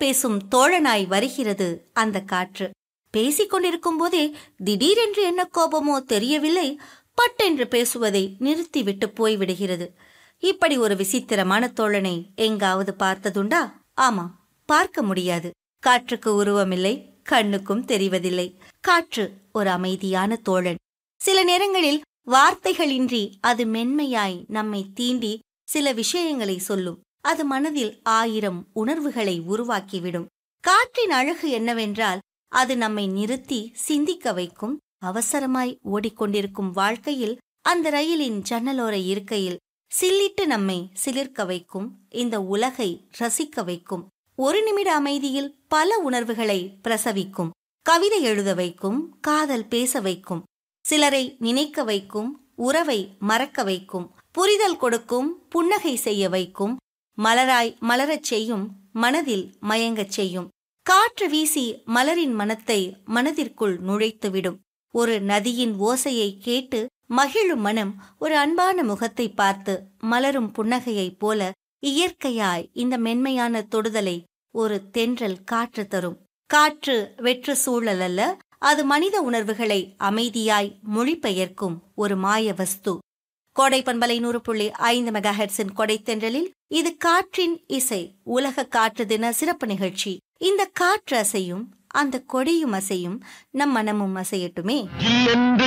பேசும் தோழனாய் வருகிறது அந்த காற்று பேசிக் கொண்டிருக்கும் போதே திடீரென்று என்ன கோபமோ தெரியவில்லை பட்டென்று பேசுவதை நிறுத்திவிட்டு போய்விடுகிறது இப்படி ஒரு விசித்திரமான தோழனை எங்காவது பார்த்ததுண்டா ஆமாம் பார்க்க முடியாது காற்றுக்கு உருவமில்லை கண்ணுக்கும் தெரிவதில்லை காற்று ஒரு அமைதியான தோழன் சில நேரங்களில் வார்த்தைகளின்றி அது மென்மையாய் நம்மை தீண்டி சில விஷயங்களை சொல்லும் அது மனதில் ஆயிரம் உணர்வுகளை உருவாக்கிவிடும் காற்றின் அழகு என்னவென்றால் அது நம்மை நிறுத்தி சிந்திக்க வைக்கும் அவசரமாய் ஓடிக்கொண்டிருக்கும் வாழ்க்கையில் அந்த ரயிலின் ஜன்னலோர இருக்கையில் சில்லிட்டு நம்மை சிலிர்க்க வைக்கும் இந்த உலகை ரசிக்க வைக்கும் ஒரு நிமிட அமைதியில் பல உணர்வுகளை பிரசவிக்கும் கவிதை எழுத வைக்கும் காதல் பேச வைக்கும் சிலரை நினைக்க வைக்கும் உறவை மறக்க வைக்கும் புரிதல் கொடுக்கும் புன்னகை செய்ய வைக்கும் மலராய் மலரச் செய்யும் மனதில் மயங்கச் செய்யும் காற்று வீசி மலரின் மனத்தை மனதிற்குள் நுழைத்துவிடும் ஒரு நதியின் ஓசையை கேட்டு மகிழும் மனம் ஒரு அன்பான முகத்தை பார்த்து மலரும் புன்னகையைப் போல இயற்கையாய் இந்த மென்மையான தொடுதலை ஒரு தென்றல் காற்று தரும் காற்று வெற்று சூழல் அல்ல அது மனித உணர்வுகளை அமைதியாய் மொழிபெயர்க்கும் ஒரு மாய வஸ்து கோடை பண்பலை நூறு புள்ளி ஐந்து மெகாஹெட்ஸின் கொடைத்தென்றலில் இது காற்றின் இசை உலக காற்று தின சிறப்பு நிகழ்ச்சி இந்த காற்று அசையும் அந்த கொடியும் அசையும் நம் மனமும் அசையட்டுமே ஜில்லென்று